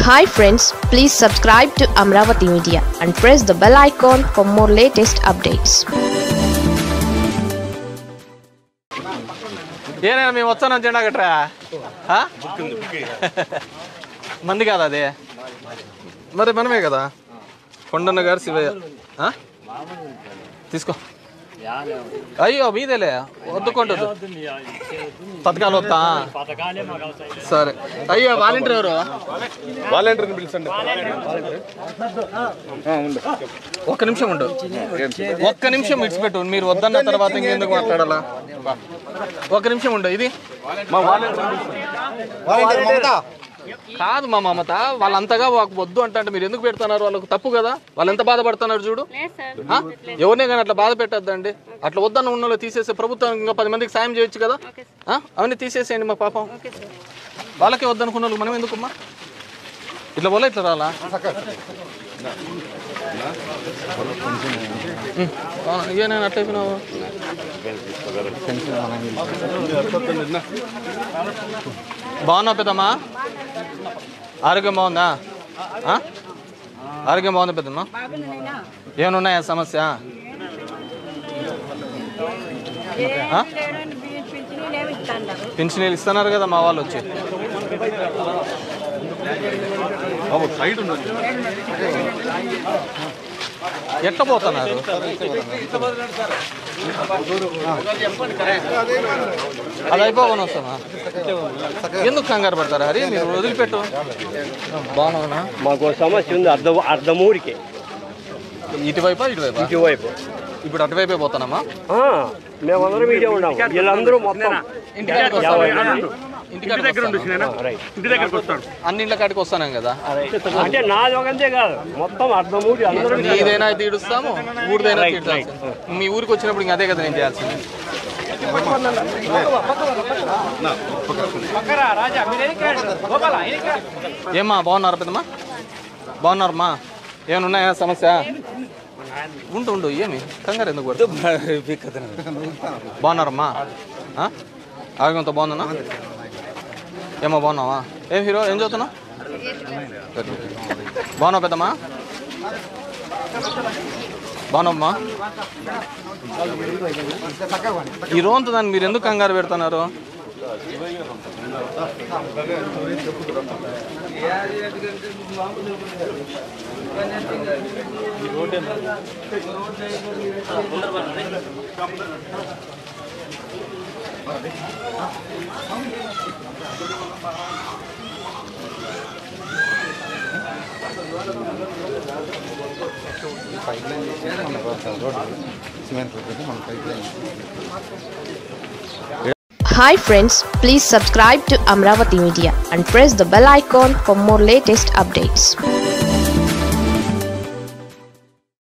Hi friends please subscribe to Amaravati media and press the bell icon for more latest updates ఏనైనా మేము వచ్చాను జెండా కట్టరా ఆ? మంది కాదా అది మరి మనమే కదా కొండన్న గారు శివయ్య ఆ? తీసుకో అయ్యో మీదేలే వద్దుకుంటుంది పథకాలు వస్తా సరే అయ్యో వాలంటీర్ ఎవరు వాలంటీర్ని పిలిచండి ఒక్క నిమిషం ఉండు ఒక్క నిమిషం ఇడిచిపెట్టు మీరు వద్దన్న తర్వాత ఇంకెందుకు మాట్లాడాలా ఒక్క నిమిషం ఉండు ఇది మా వాలంటీర్ కాదు మా మమత వాళ్ళంతగా వాళ్ళకు వద్దు అంటే మీరు ఎందుకు పెడుతున్నారు వాళ్ళకు తప్పు కదా వాళ్ళు ఎంత బాధపడుతున్నారు చూడు ఆ? ఎవరినే కానీ అట్లా బాధ పెట్టద్దండి అట్లా వద్దన్న ఉన్న వాళ్ళు తీసేసే ప్రభుత్వం ఇంకా పది మందికి సాయం చేయొచ్చు కదా ఆ? అవన్నీ తీసేసేయండి మా పాపం వాళ్ళకే వద్దనుకున్న వాళ్ళు మనం ఎందుకమ్మా ఇట్లా పోలే ఇట్లా రాలా ఉం. అవునా? ఏ నేను అట్లా అయిపోయినావు బాగున్నావు పెద్దమ్మా ఆరోగ్యం బాగుందా ఆ? ఆరోగ్యం బాగుందా పెద్దమ్మా ఏమనున్నాయా సమస్య ఆ? పింఛనీలు ఇస్తున్నారు కదా మా వాళ్ళు వచ్చి బాబు సైడ్ ఉన్నది ఎట్లా పోతున్నారు అది అయిపోకుండా వస్తామా ఎందుకు కంగారు పడతారా హరి మీరు వదిలిపెట్టు బాగున్నా మాకు సమస్య ఉంది అర్ధ అర్ధమూరికి ఇటువైపా ఇటువైపా ఇటువైపు ఇప్పుడు అటువైపే పోతానమ్మా ఆ, మేమందరం ఇదే ఉన్నాము వీళ్ళందరూ మొత్తం ఇంటికాడికి యాభై వస్తాను మంది. ఇంటికాడికి వస్తాను. ఆ, రైట్. అన్ని ఇళ్ళ కాడికి వస్తాను కదా అంటే నాది ఒకంతే కాదు మొత్తం అర్ధమూరి అందరూ నీదైనా తీడుస్తాము ఊరిదైనా తీర్చాల్సింది మీ ఊరికి వచ్చినప్పుడు ఇంకా అదే కదా నేను చేయాల్సింది ఏమ్మా బాగున్నారా పెద్దమ్మా బాగున్నారమ్మా ఏమైనా ఉన్నాయా సమస్య ఉండు ఉండు ఏమి కంగారు ఎందుకు పడుతుంది? బాగున్నారమ్మా ఆ? ఆరోగ్యంతో బాగుందన్నా ఏమో బాగున్నావా ఏం హీరో ఏం చదువుతున్నావు బాగున్నావు పెద్దమ్మా బాగున్నామ్మా ఈ రోజు దాన్ని మీరు ఎందుకు కంగారు పెడుతున్నారు hi friends please subscribe to Amaravati media and press the bell icon for more latest updates